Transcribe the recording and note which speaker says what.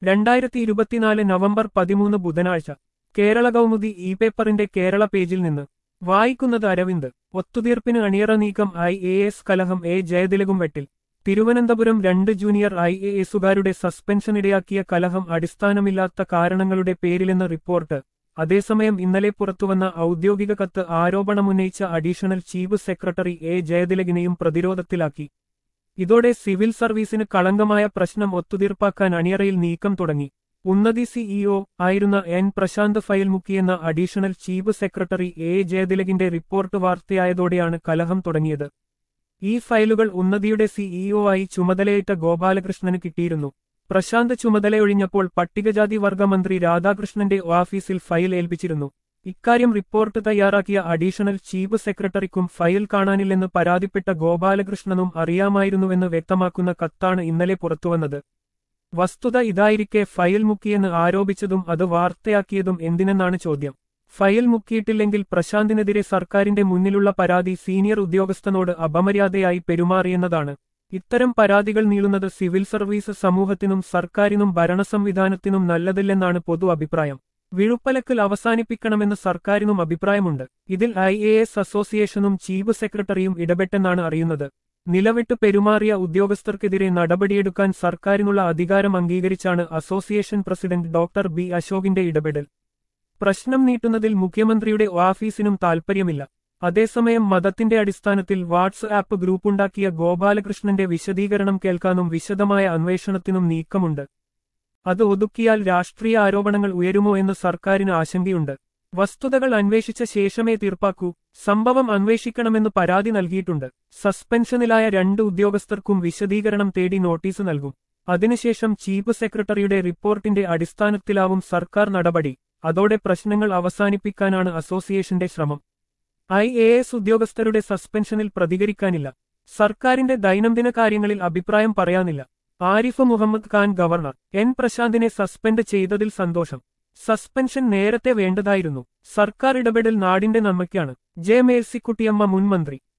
Speaker 1: രണ്ടായിരത്തി ഇരുപത്തിനാല് നവംബർ പതിമൂന്ന് ബുധനാഴ്ച കേരള കൗമുദി ഇ പേപ്പറിന്റെ കേരള പേജിൽ നിന്ന് വായിക്കുന്നത് അരവിന്ദ് ഒത്തുതീർപ്പിന് അണിയറ നീക്കം ഐ എ എസ് കലഹം എ ജയതിലകും വെട്ടിൽ തിരുവനന്തപുരം രണ്ട് ജൂനിയർ ഐ എ എസുകാരുടെ സസ്പെൻഷനിടയാക്കിയ കലഹം അടിസ്ഥാനമില്ലാത്ത കാരണങ്ങളുടെ പേരിലെന്ന് റിപ്പോർട്ട് അതേസമയം ഇന്നലെ പുറത്തുവന്ന ഔദ്യോഗിക കത്ത് ആരോപണമുന്നയിച്ച അഡീഷണൽ ചീഫ് സെക്രട്ടറി എ ജയതിലകിനെയും പ്രതിരോധത്തിലാക്കി ഇതോടെ സിവിൽ സർവീസിന് കളങ്കമായ പ്രശ്നം ഒത്തുതീർപ്പാക്കാൻ അണിയറയിൽ നീക്കം തുടങ്ങി ഉന്നതി സിഇഒ ആയിരുന്ന എൻ പ്രശാന്ത് ഫയൽ മുക്കിയെന്ന അഡീഷണൽ ചീഫ് സെക്രട്ടറി എ ജയതിലകിന്റെ റിപ്പോർട്ട് വാർത്തയായതോടെയാണ് കലഹം തുടങ്ങിയത് ഈ ഫയലുകൾ ഉന്നതിയുടെ സിഇഒ ആയി ചുമതലയേറ്റ ഗോപാലകൃഷ്ണന് കിട്ടിയിരുന്നു പ്രശാന്ത് ചുമതലയൊഴിഞ്ഞപ്പോൾ പട്ടികജാതി വർഗ മന്ത്രി രാധാകൃഷ്ണന്റെ ഓഫീസിൽ ഫയൽ ഏൽപ്പിച്ചിരുന്നു ഇക്കാര്യം റിപ്പോർട്ട് തയ്യാറാക്കിയ അഡീഷണൽ ചീഫ് സെക്രട്ടറിക്കും ഫയൽ കാണാനില്ലെന്ന് പരാതിപ്പെട്ട ഗോപാലകൃഷ്ണനും അറിയാമായിരുന്നുവെന്ന് വ്യക്തമാക്കുന്ന കത്താണ് ഇന്നലെ പുറത്തുവന്നത് വസ്തുത ഇതായിരിക്കെ ഫയൽ മുക്കിയെന്ന് ആരോപിച്ചതും അത് വാർത്തയാക്കിയതും എന്തിനെന്നാണ് ചോദ്യം ഫയൽ മുക്കിയിട്ടില്ലെങ്കിൽ പ്രശാന്തിനെതിരെ സർക്കാരിന്റെ മുന്നിലുള്ള പരാതി സീനിയർ ഉദ്യോഗസ്ഥനോട് അപമര്യാദയായി പെരുമാറിയെന്നതാണ് ഇത്തരം പരാതികൾ നീളുന്നത് സിവിൽ സർവീസ് സമൂഹത്തിനും സർക്കാരിനും ഭരണസംവിധാനത്തിനും നല്ലതില്ലെന്നാണ് പൊതു അഭിപ്രായം വിഴുപ്പലക്കൽ അവസാനിപ്പിക്കണമെന്ന് സർക്കാരിനും അഭിപ്രായമുണ്ട് ഇതിൽ ഐ എ എസ് അസോസിയേഷനും ചീഫ് സെക്രട്ടറിയും ഇടപെട്ടെന്നാണ് അറിയുന്നത് നിലവിട്ട് പെരുമാറിയ ഉദ്യോഗസ്ഥർക്കെതിരെ നടപടിയെടുക്കാൻ സർക്കാരിനുള്ള അധികാരം അംഗീകരിച്ചാണ് അസോസിയേഷൻ പ്രസിഡന്റ് ഡോക്ടർ ബി അശോകിന്റെ ഇടപെടൽ പ്രശ്നം നീട്ടുന്നതിൽ മുഖ്യമന്ത്രിയുടെ ഓഫീസിനും താൽപ്പര്യമില്ല അതേസമയം മതത്തിന്റെ അടിസ്ഥാനത്തിൽ വാട്സ് ആപ്പ് ഗ്രൂപ്പുണ്ടാക്കിയ ഗോപാലകൃഷ്ണന്റെ വിശദീകരണം കേൾക്കാനും വിശദമായ അന്വേഷണത്തിനും നീക്കമുണ്ട് അത് ഒതുക്കിയാൽ രാഷ്ട്രീയ ആരോപണങ്ങൾ ഉയരുമോ എന്ന് സർക്കാരിന് ആശങ്കയുണ്ട് വസ്തുതകൾ അന്വേഷിച്ച ശേഷമേ തീർപ്പാക്കൂ സംഭവം അന്വേഷിക്കണമെന്ന് പരാതി നൽകിയിട്ടുണ്ട് സസ്പെൻഷനിലായ രണ്ട് ഉദ്യോഗസ്ഥർക്കും വിശദീകരണം തേടി നോട്ടീസ് നൽകും അതിനുശേഷം ചീഫ് സെക്രട്ടറിയുടെ റിപ്പോർട്ടിന്റെ അടിസ്ഥാനത്തിലാവും സർക്കാർ നടപടി അതോടെ പ്രശ്നങ്ങൾ അവസാനിപ്പിക്കാനാണ് അസോസിയേഷന്റെ ശ്രമം ഐ എ എസ് ഉദ്യോഗസ്ഥരുടെ സസ്പെൻഷനിൽ പ്രതികരിക്കാനില്ല സർക്കാരിന്റെ ദൈനംദിന കാര്യങ്ങളിൽ അഭിപ്രായം പറയാനില്ല ആരിഫ് മുഹമ്മദ് ഖാൻ ഗവർണർ എൻ പ്രശാന്തിനെ സസ്പെൻഡ് ചെയ്തതിൽ സന്തോഷം സസ്പെൻഷൻ നേരത്തെ വേണ്ടതായിരുന്നു സർക്കാർ ഇടപെടൽ നാടിന്റെ നന്മയ്ക്കാണ് ജെ മേഴ്സിക്കുട്ടിയമ്മ മുൻ മന്ത്രി